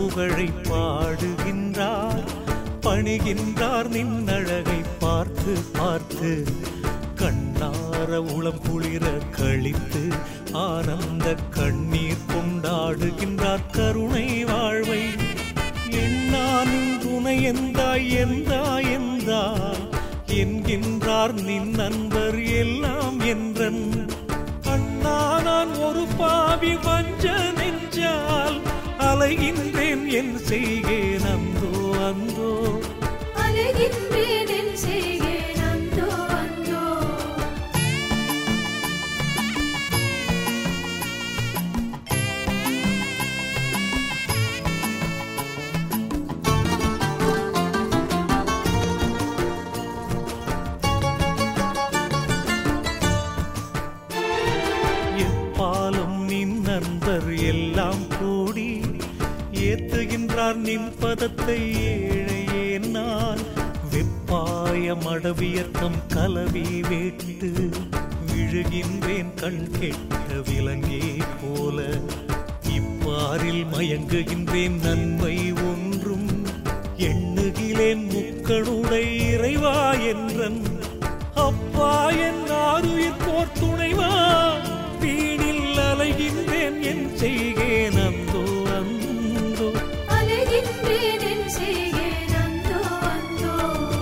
புகழை பாடுகின்றார் பணிகின்றார் நின்னழகை பார்த்து பார்த்து கண்ணார உளம் குளிர கழித்து ஆனந்த கண்ணீர் கொண்டாடுகின்றார் கருணை வாழ்வை எண்ணானின் துணை எந்தாய் எந்தாய் எந்தாய் என்கின்றார் நின் நண்பர் எல்லாம் என்றன் அண்ணா நான் ஒரு பாவி வஞ்ச நெஞ்சால் அலைகின்றேன் என் செய்கேன் அந்தோ அந்தோ அலைகின்றேன் என் செய்கேன் அந்தோ அந்தோ எப்பாலும் நின் நண்பர் எல்லாம் கூடி ஏத்துகின்றார் நின் பதத்தை ஏழையே நான் வெப்பாய மடவியர்த்தம் கலவி வேட்டு விழுகின்றேன் கண் கெட்ட விலங்கே போல இப்பாரில் மயங்குகின்றேன் நன்மை ஒன்றும் எண்ணுகிலேன் முக்கணுடை இறைவா என்றன் அப்பா என் ஆறுயிர் போர் துணைவா வீணில் அலைகின்றேன் என் செய்கேன் அந்தோ அந்தோ அலைகின்றேன் என் செய்கேன் அந்தோ அந்தோ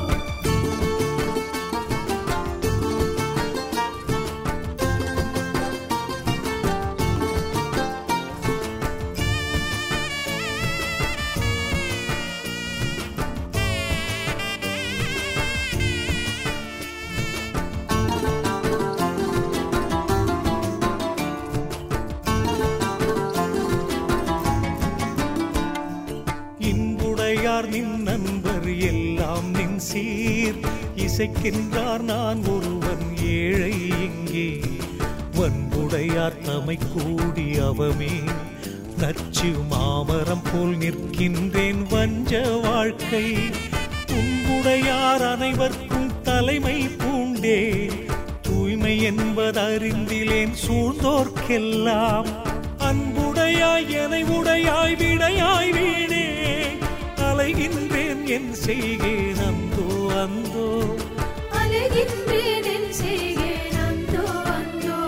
இன்புடையார் நின் நண்பர் எல்லாம் நின் சீர் இசைக்கின்றார் நான் ஒருவன் ஏழை இங்கே வன்புடையார் தமை கூடி அவமே நச்சு மாமரம் போல் நிற்கின்றேன் வஞ்ச வாழ்க்கை உன்புடையார் அனைவர்க்கும் தலைமை பூண்டே தூய்மை என்பது அறிந்திலேன் சூழ்ந்தோர்க்கெல்லாம் அன்புடையாய் எனை உடையாய் விடையாய் வீணே அலைகின்றேன் என் செய்கேன் அந்தோ அந்தோ அலைகின்றேன் என் செய்கேன் அந்தோ அந்தோ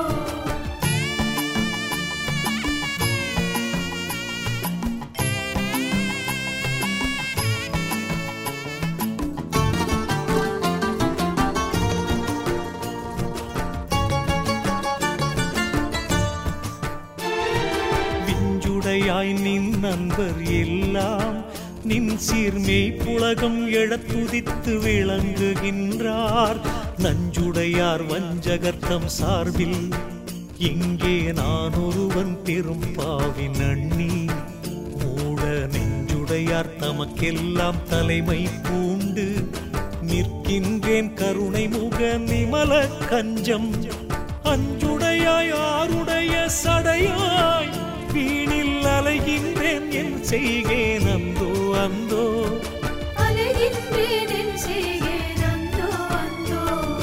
விஞ்சுடையாய் நின் நண்பர் எல்லாம் நின் சீர்மை புலகம் எழத் துதித்து விளங்குகின்றார் நஞ்சுடையார் வஞ்சகர்த்தம் சார்பில் இங்கே நான் ஒருவன் பெரும் பாவின் அண்ணி மூட நெஞ்சுடையார் தமக்கெல்லாம் தலைமை பூண்டு நிற்கின்றேன் கருணை முக நிமல கஞ்சம் அஞ்சுடையாய் ஆருடைய சடையாய் வீணில் அலைகின்றேன் என் செய்கேன் அந்தோ அந்தோ அலைகின்றேன் என் செய்கேன் அந்தோ அந்தோ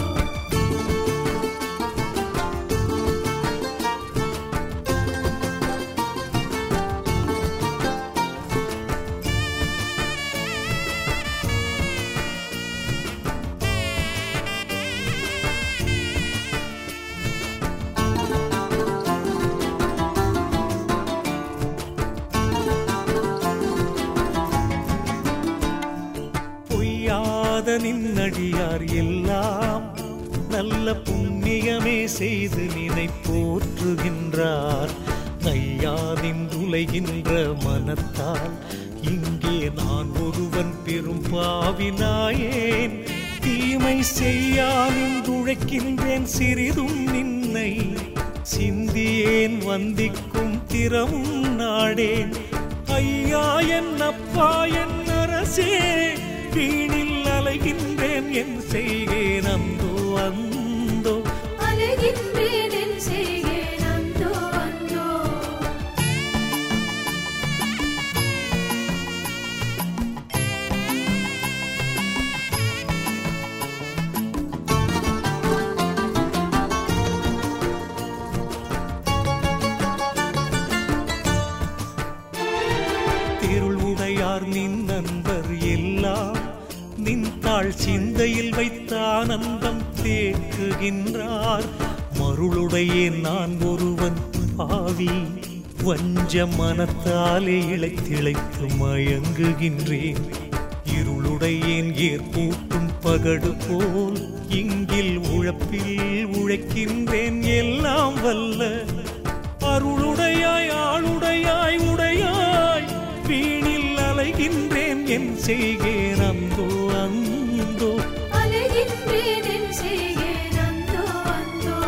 பொய்யாத நின்னடியார் எல்லாம் நல்ல புண்ணியமே செய்து நினை போற்றுகின்றார் நையானின் உலைகின்ற மனத்தால் இங்கே நான் ஒருவன் பெரும் பாவினாயேன் தீமை செய்யானின் உழைக்கின்றேன் சிறிதும் நின்னை சிந்தியேன் வந்திக்கும் திறமும் நாடேன் ஐயா என் அப்பா என் அரசே வீணில் அலைகின்றேன் என் செய்கேன் அந்தோ அந்தோ அலைகின்றேன் என் செய்கேன் அந்தோ அந்தோ திருள் நின்னடியார் நின் நண்பர் எல்லாம் நின் தாழ் சிந்தையில் வைத்த ஆனந்தம் தேக்குகின்றார் மருளுடைய நான் ஒருவன் பாவி வஞ்ச மனத்தாலே இழைத்திழைத்து மயங்குகின்றேன் இருளுடையேன் ஏற்பூட்டும் பகடு போல் இங்கில் உழப்பில் உழைக்கின்றேன் எல்லாம் வல்ல அருளுடையாய் ஆளுடையாய் உடையாய் வீணில் அலைகின்றேன் என் செய்கேன் அந்தோ அந்தோ அலைகின்றேன் என் செய்கேன் அந்தோ அந்தோ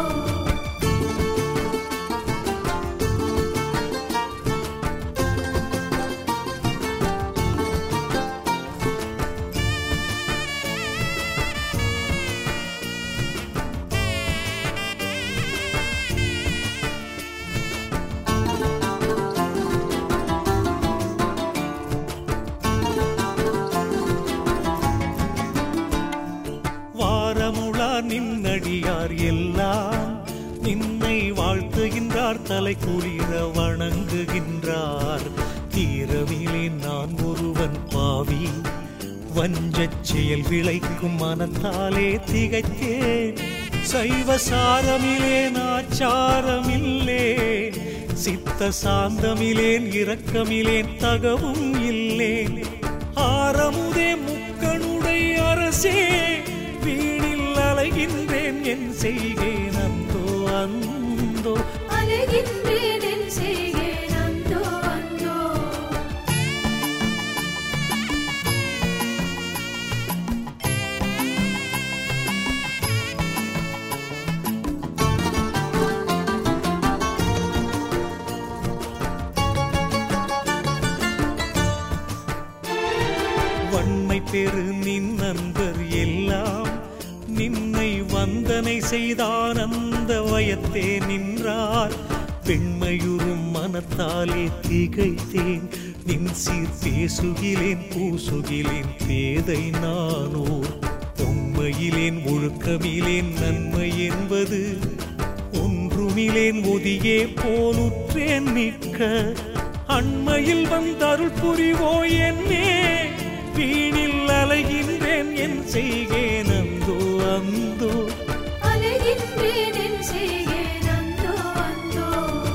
வாரமுளா நின்னடியார் எல்லாம் நின்னை வாழ்த்துகின்றார் தலை குளிர வணங்குகின்றார் தீரவிலே நான் ஒருவன் பாவி வஞ்சச் செயல் விளைக்கும் மனத்தாலே திகைத்தேன் சைவ சாரமிலேன் ஆச்சாரமில்லேன் சித்த சாந்தமிலேன் இரக்கமிலேன் தகவும் இல்லேன் ஆரமுதே முக்கனுடை அரசே வீணில் அலைகின்றேன் என் செய்கேன் அந்தோ அந்தோ அலைகின்றேன் என் செய்கேன் அந்தோ அந்தோ வன்மை பெரு நின் நண்பர் எல்லாம் நின்னை வந்தனை செய்தானந்த வயத்தே நின்றார் பெண்மையுறும் மனத்தாலே திகைத்தேன் நின் சீர் பேசுகிலேன் பூசுகிலேன் பேதை நானோர் உண்மையிலேன் ஒழுக்கமிலேன் நன்மை என்பது ஒன்றுமிலேன் ஒதியே போலுற்றேன் நிற்க அண்மையில் வந்தருள் புரிவோ என்னே வீணில் அலைகின்றேன் என் செய்கேன் அந்தோ அந்தோ அலைகின்றேன் என் செய்கேன் அந்தோ அந்தோ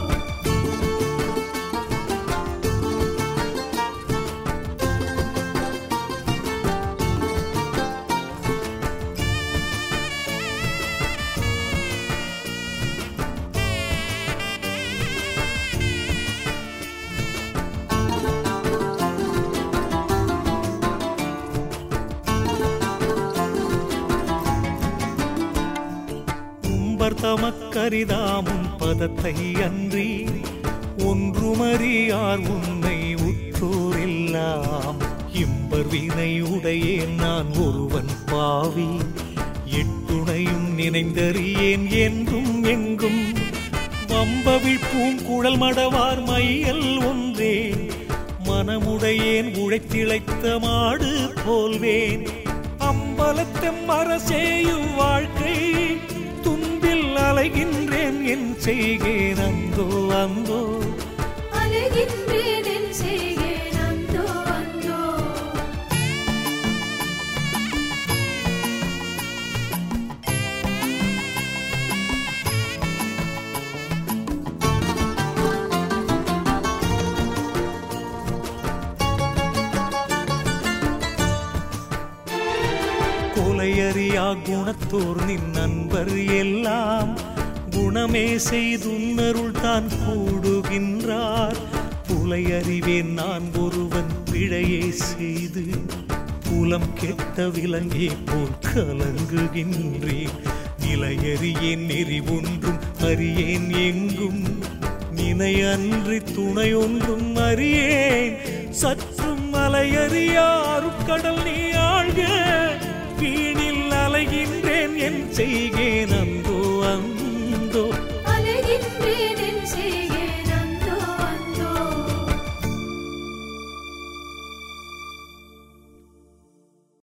உம்பர் தமக்கரிதாமும் பதத்தை அன்றி ஒன்றுமறியார் உன்னை உற்றோர் எல்லாம் இம்பர் வினை உடையேன் நான் ஒருவன் பாவி எட்டுணையும் நினைந்தறியேன் என்றும் எங்கும் வம்பவிழ் பூங்குழல் மடவார் மையல் ஒன்றே மனமுடையேன் உழைத்திழைத்த மாடு போல்வேன் அம்பலத்தெம் அரசேயு வாழ்க்கை துன்பில் அலைகின்றேன் என் செய்கேன் அந்தோ அந்தோ அலைகின்றேன் என் செய்கேன் அந்தோ அந்தோ கொலையறியா குணத்தோர் நின் நண்பர் எல்லாம் குணமே செய்துன்னருள் தான் கூடுகின்றார் புலையறிவேன் நான் ஒருவன் பிழையே செய்து புலம் கெட்ட விலங்கே போல் கலங்குகின்றேன் நிலையறியேன் நெறி ஒன்றும் அறியேன் எங்கும் நினை அன்றி துணை ஒன்றும் அறியேன் சற்றும் மலையறியாரு கடல் நீ ஆழ்க